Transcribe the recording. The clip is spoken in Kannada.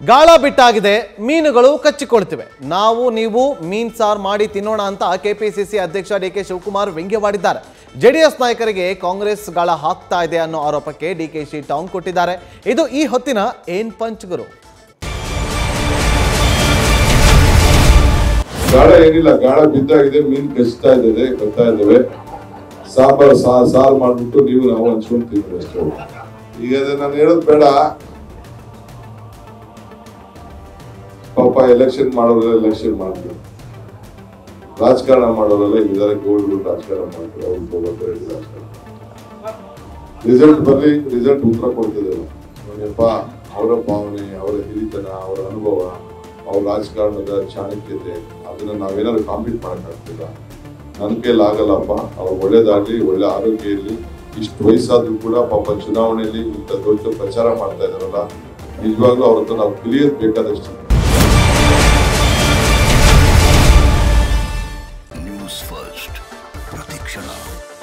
ಗಾಳ ಬಿಟ್ಟಾಗಿದೆ ಮೀನುಗಳು ಕಚ್ಚಿಕೊಳ್ತಿವೆ ನಾವು ನೀವು ಮೀನ್ ಸಾರ್ ಮಾಡಿ ತಿನ್ನೋಣ ಅಂತ ಕೆಪಿಸಿಸಿ ಅಧ್ಯಕ್ಷ ಡಿ ಕೆ ಶಿವಕುಮಾರ್ ವ್ಯಂಗ್ಯವಾಡಿದ್ದಾರೆ ಜೆಡಿಎಸ್ ನಾಯಕರಿಗೆ ಕಾಂಗ್ರೆಸ್ ಗಾಳ ಹಾಕ್ತಾ ಇದೆ ಅನ್ನೋ ಆರೋಪಕ್ಕೆ ಡಿಕೆಶಿ ಟಾಂಗ್ ಕೊಟ್ಟಿದ್ದಾರೆ ಇದು ಈ ಹೊತ್ತಿನ ಏನ್ ಪಂಚ್ ಗುರು ಗಾಳ ಏನಿಲ್ಲ ಗಾಳ ಬಿದ್ದಾಗಿದೆ ಮೀನ್ ಕಚ್ತಾ ಇದ್ದೇವೆ ಕತ್ತಾ ಇದ್ದೇವೆ ಸಾಂಬಾರ್ ಸಾ ಸಾರು ಮಾಡ್ಬಿಟ್ಟು ನೀವು ನಾವು ಹಂಚ್ಕೊಂಡು ತಿಂದ್ರಿ ಅಷ್ಟೇ ಈಗ ಅದೇ ನಾನು ಹೇಳೋದು ಬೇಡ ಪಾಪ ಎಲೆಕ್ಷನ್ ಮಾಡೋರೆಲ್ಲ ಎಲೆಕ್ಷನ್ ಮಾಡ್ತಾರೆ ರಾಜಕಾರಣ ಮಾಡೋರೆಲ್ಲ ಇದ್ದಾರೆ ಗೋಲ್ಡ್ ರಾಜಕಾರಣ ಮಾಡ್ತಾರೆ ಅವ್ರು ಹೋಗೋದು ಹೇಳಿ ರಾಜಕಾರಣ ರಿಸಲ್ಟ್ ಬರ್ಲಿ ರಿಸಲ್ಟ್ ಉತ್ತರ ಕೊಡ್ತದೆ ನೋಡಿಯಪ್ಪ ಅವರ ಭಾವನೆ ಅವರ ಹಿರಿತನ ಅವರ ಅನುಭವ ಅವ್ರ ರಾಜಕಾರಣದ ಚಾಣಕ್ಯತೆ ಅದನ್ನ ನಾವೇನಾದ್ರು ಕಾಂಪೀಟ್ ಮಾಡಕ್ಕಾಗ್ತಿಲ್ಲ ನನ್ನ ಕೈಲಿ ಆಗಲ್ಲಪ್ಪ ಅವ್ರು ಒಳ್ಳೇದಾಗ್ಲಿ ಒಳ್ಳೆ ಆರೋಗ್ಯ ಇರಲಿ ಇಷ್ಟು ವಯಸ್ಸಾದ್ರೂ ಕೂಡ ಪಾಪ ಚುನಾವಣೆಯಲ್ಲಿ ಇಂಥ ದೊಡ್ಡ ಪ್ರಚಾರ ಮಾಡ್ತಾ ಇದಾರಲ್ಲ ನಿಜವಾಗ್ಲೂ ಅವ್ರ ಹತ್ರ ನಾವು ಕಲಿಯೋದ್ ಬೇಕಾದಷ್ಟು ನ್ಯೂಸ್ ಫಸ್ಟ್ ಪ್ರತಿಕ್ಷಣ